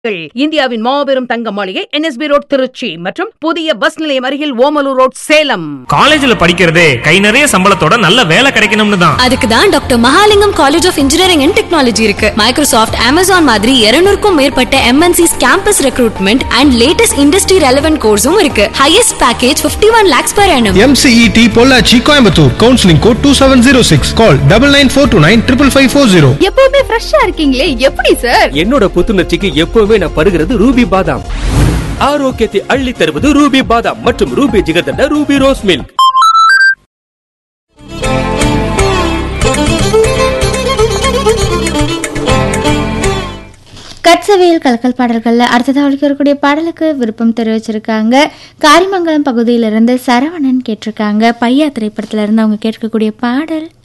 இந்தியாவின் மாபெரும் தங்க மாளிகை என்எஸ்பி ரோட் திருச்சி மற்றும் புதிய பஸ் நிலையம் அருகில் ஓமலூர் ரோட் சேலம் காலேஜ்ல படிக்கிறதே கை நிறைய சம்பளத்தோட நல்ல வேலை கிடைக்கணும்னு தான் அதுக்கு தான் doctor Mahalingam college of engineering and technology இருக்கு மைக்ரோசாஃப்ட் அமேசான் மாதிரி 200க்கும் மேற்பட்ட MNCs campus recruitment and latest industry relevant கோர்ஸும் இருக்கு highest package 51 one lakhs per annum MCET Pollachi Coimbatore counselling code two seven zero six call double nine four two nine triple five four zero எப்பவுமே ஃப்ரெஷ்ஷா இருக்கீங்களே எப்படி sir என்னோட புத்துணர்ச்சிக்கு எப்பவுமே நான் பருகிறது ரூபி பாதாம் ஆரோக்கியத்தை அள்ளி தருவது ரூபி பாதாம் மற்றும் Ruby jigarthanda Ruby rose milk கட்சவையில் கலக்கல் பாடல்கள்ல அடுத்ததாக ஒழிக்கக்கூடிய பாடலுக்கு விருப்பம் தெரிவிச்சிருக்காங்க காரிமங்கலம் பகுதியிலிருந்து சரவணன் கேட்டிருக்காங்க பையா திரைப்படத்துல இருந்து அவங்க கேட்கக்கூடிய பாடல்